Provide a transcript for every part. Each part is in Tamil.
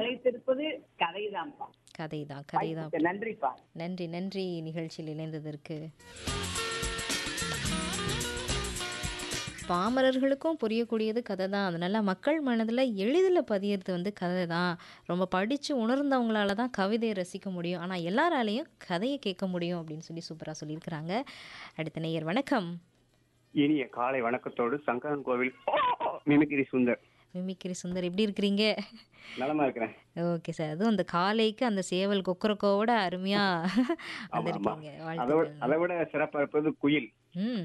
அழைத்திருப்பது கதைதான்ப்பா கதை தான் கதை தான் வாய்ப்புக்கு நன்றிப்பா நன்றி நன்றி நிகழ்ச்சியில் இணைந்ததற்கு பாமரர்களுக்கும் புரியக்கூடியது கதை தான் அதனால மக்கள் மனதில் எளிதில் பதியறது வந்து கதை தான் ரொம்ப படித்து உணர்ந்தவங்களால தான் கவிதையை ரசிக்க முடியும் ஆனால் எல்லாராலையும் கதையை கேட்க முடியும் அப்படின்னு சொல்லி சூப்பராக சொல்லியிருக்கிறாங்க அடுத்த நேயர் வணக்கம் இனிய காலை வணக்கத்தோடு சங்கரன் கோவில் மிமிக்கிரி சுந்தர் மிமிக்கிரி சுந்தர் எப்படி இருக்கிறீங்க நலமா இருக்கிறேன் ஓகே சார் அதுவும் அந்த காலைக்கு அந்த சேவல் கொக்கரக்கோவோட அருமையாக ஆமா ஆமா வந்திருக்கீங்க அதை விட வாழ்த்துக்கள் அதை விட சிறப்பா இருப்பது குயில் ம்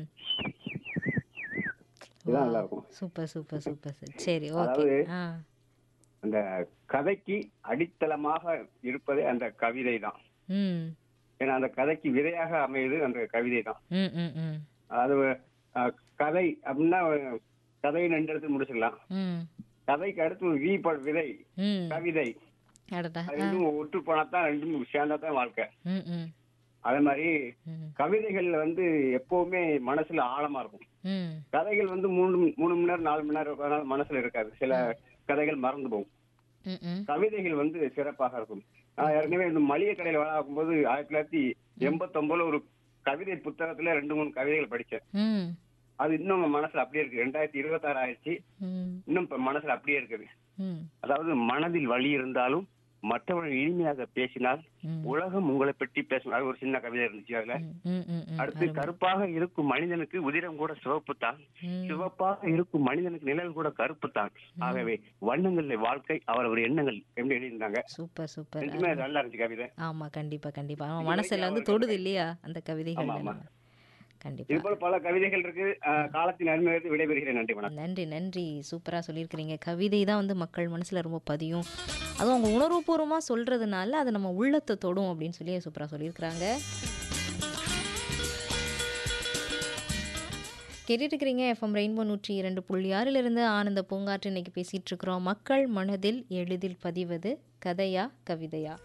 இதுதான் நல்லா இருக்கும் சூப்பர் சூப்பர் சூப்பர் சார் சரி ஓகே அதாவது ஆ அந்த கதைக்கு அடித்தளமாக இருப்பதே அந்த கவிதை தான் ம் ஏன்னா அந்த கதைக்கு விதையாக அமையுது அந்த கவிதை தான் ம் ம் ம் அதாவது அஹ், கதை அப்படின்னா கதையை ரெண்டு இடத்துல முடிச்சிடலாம் ம் கதைக்கு அடுத்து ஒரு வீ விதை ம் கவிதை அடடா அது ரெண்டும் ஒட்டு போனா தான் ரெண்டும் சேர்ந்தா தான் வாழ்க்கை ம் ம் அதே மாதிரி ம் கவிதைகள் வந்து எப்பவுமே மனசுல ஆழமா இருக்கும் ம் கதைகள் வந்து மூணு மூணு மணி நேரம் நாலு மணி நேரம் உட்கார்ந்தாலும் மனசுல இருக்காது சில கதைகள் மறந்து போகும் ம் ம் கவிதைகள் வந்து சிறப்பாக இருக்கும் நான் ஏற்கனவே இந்த மளிகை கடையில் வேலை பார்க்கும்போது ஆயிரத்தி தொள்ளாயிரத்தி எண்பத்தொன்பதுல ஒரு கவிதை புத்தகத்துல ரெண்டு மூணு கவிதைகள் படிச்சேன் ம் அது இன்னும் நம்ம மனசுல அப்படியே இருக்கு ரெண்டாயிரத்தி இருபத்தாறு ஆயிடுச்சு ம் இன்னும் இப்ப மனசுல அப்படியே இருக்குது ம் அதாவது மனதில் வலி இருந்தாலும் மற்றவர்கள் இனிமையாக பேசினால் ம். உலகம் உங்களை பற்றி பேசும் அது ஒரு சின்ன கவிதை இருந்துச்சு அதுல ம் ம் ம் ம் அடுத்து கருப்பாக இருக்கும் மனிதனுக்கு உதிரம் கூட சிவப்பு தான் ம். சிவப்பாக இருக்கும் மனிதனுக்கு நிழல் கூட கருப்பு தான் ஆகவே வண்ணங்களில் வாழ்க்கை அவரவர் எண்ணங்கள் எப்படி எழுதியிருந்தாங்க சூப்பர் சூப்பர் ரெண்டுமே நல்லா இருந்துச்சு கவிதை ஆமா கண்டிப்பா கண்டிப்பா அவன் மனசுல வந்து தொடுது இல்லையா அந்த கவிதைகள் ஆமா, ஆமா. எல்லாம். கண்டிப்பா இது போல பல கவிதைகள் இருக்கு அஹ், காலத்தின் அருமையிலிருந்து விடைபெறுகிறேன் நன்றி வணக்கம் நன்றி நன்றி சூப்பராக சொல்லியிருக்கிறீங்க கவிதை தான் வந்து மக்கள் மனசில் ரொம்ப பதியும் அதுவும் அவங்க உணர்வுபூர்வமாக சொல்கிறதுனால அது நம்ம உள்ளத்தை தொடும் அப்படின்னு சொல்லி சூப்பராக சொல்லியிருக்கிறாங்க கேட்டுட்டு இருக்கிறீங்க எஃப்எம் ரெயின்போ நூற்றி இரண்டு புள்ளி ஆறிலிருந்து ஆனந்த பூங்காற்று இன்னைக்கு பேசிகிட்டு இருக்கிறோம் மக்கள் மனதில் எளிதில் பதிவது கதையா கவிதையா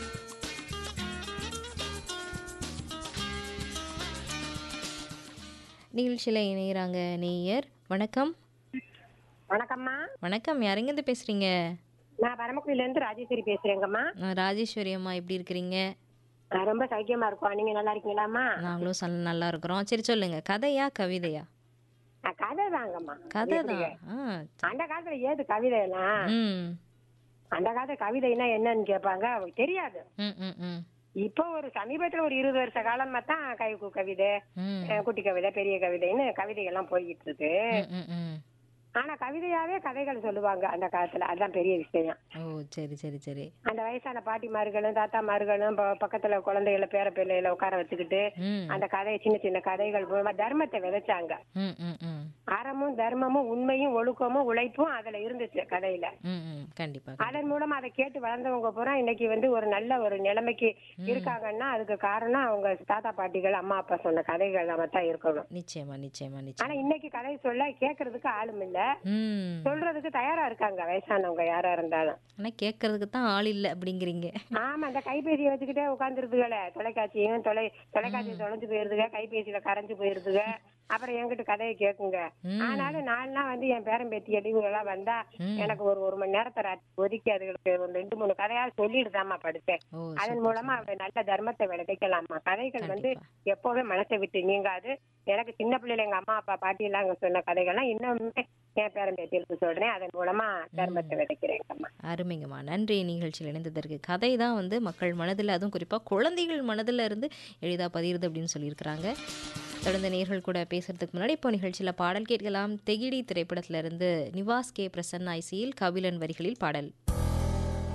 நிகழ்ச்சியில் இணைகிறாங்க நேயர் வணக்கம் வணக்கம்மா வணக்கம் யாரெங்கேருந்து பேசுகிறீங்க நான் பரமக்குடியில இருந்து ராஜேஸ்வரி பேசுறேங்கம்மா நான் ராஜேஸ்வரி அம்மா எப்படி இருக்கிறீங்க நான் ரொம்ப சௌக்கியமா இருக்கோம் நீங்க நல்லா இருக்கீங்களாம்மா நாங்களும் சல் நல்லா இருக்கிறோம் சரி சொல்லுங்க கதையா கவிதையா நான் கதை தாங்கம்மா கதை தான் ஆ அந்த காலத்துல ஏது கவிதை எல்லாம் ம் அந்த காலத்துல கவிதைனா என்னன்னு கேட்பாங்க அவங்களுக்கு தெரியாது ம் ம் ம் இப்போ ஒரு சமீபத்துல ஒரு இருபது வருஷ காலமா தான் கைக்கு கவிதை ம் அஹ் குட்டி கவிதை பெரிய கவிதைன்னு கவிதைகள்லாம் போய்கிட்டு இருக்கு ம், ம் ம் ஆனா கவிதையாவே கதைகள் சொல்லுவாங்க அந்த காலத்துல அதுதான் பெரிய விஷயம் ஓ சரி சரி சரி அந்த வயசான பாட்டிமார்களும் தாத்தாமார்களும் ப- பக்கத்துல குழந்தைகளை பேர பிள்ளைகளை உட்கார வச்சுக்கிட்டு ம் அந்த கதையை சின்ன சின்ன கதைகள் மூலமா தர்மத்தை விதைச்சாங்க ம் ம் ம் அறமும் தர்மமும் உண்மையும் ஒழுக்கமும் உழைப்பும் அதுல இருந்துச்சு கதையில ம் ம் கண்டிப்பா அதன் மூலமா அதை கேட்டு வளர்ந்தவங்க பூரா இன்னைக்கு வந்து ஒரு நல்ல ஒரு நிலைமைக்கு இருக்காங்கன்னா அதுக்கு காரணம் அவங்க தாத்தா பாட்டிகள் அம்மா அப்பா சொன்ன கதைகள் நம்ம தான் இருக்கணும் நிச்சயமா நிச்சயமா ஆனா நிச்சயம் இன்னைக்கு கதை சொல்ல கேக்குறதுக்கு ஆளும் இல்ல ம் சொல்றதுக்கு தயாரா இருக்காங்க வயசானவங்க யாரா இருந்தாலும் ஆனா கேட்கறதுக்கு தான் ஆள் இல்லை அப்படிங்கிறீங்க ஆமா அந்த கைபேசியை வச்சுக்கிட்டே உட்காந்துருதுகளே தொலைக்காட்சியும் தொலை தொலைக்காட்சி தொலைஞ்சு போயிருதுக கைபேசியில கரைஞ்சு போயிருதுக அப்புறம் என்கிட்ட கதையை கேக்குங்க ம். ஆனாலும் நான்லாம் வந்து என் பேரன் பேத்தி எடிவுகள் எல்லாம் வந்தா ம். எனக்கு ஒரு ஒரு மணி நேரத்தை ராத்திரி ஒதுக்கி அதுகளுக்கு ஒரு ரெண்டு மூணு கதையா சொல்லிடுதாம்மா படிச்சேன் ஓ அதன் மூலமா அவங்க நல்ல தர்மத்தை விளைவிக்கலாமா கதைகள் வந்து எப்பவுமே மனசை விட்டு நீங்காது எனக்கு சின்ன பிள்ளைல எங்க அம்மா அப்பா பாட்டி எல்லாம் அங்க சொன்ன கதைகள்லாம் இன்னுமே என் பேரன் பேத்திகளுக்கு சொல்றேன் அதன் மூலமா தர்மத்தை விதைக்கிறேங்கம்மா அருமைங்கம்மா நன்றி நிகழ்ச்சியில் இணைந்ததற்கு கதை தான் வந்து மக்கள் மனதில் அதுவும் குறிப்பாக குழந்தைகள் மனதில் இருந்து எளிதாக பதியுது அப்படின்னு சொல்லியிருக்கிறாங்க தொடர்ந்து நேர்கள் கூட பேசுறதுக்கு முன்னாடி இப்போ நிகழ்ச்சியில் பாடல் கேட்கலாம் தெகிடி திரைப்படத்திலிருந்து நிவாஸ் கே பிரசன்னா இசையில் கபிலன் வரிகளில் பாடல்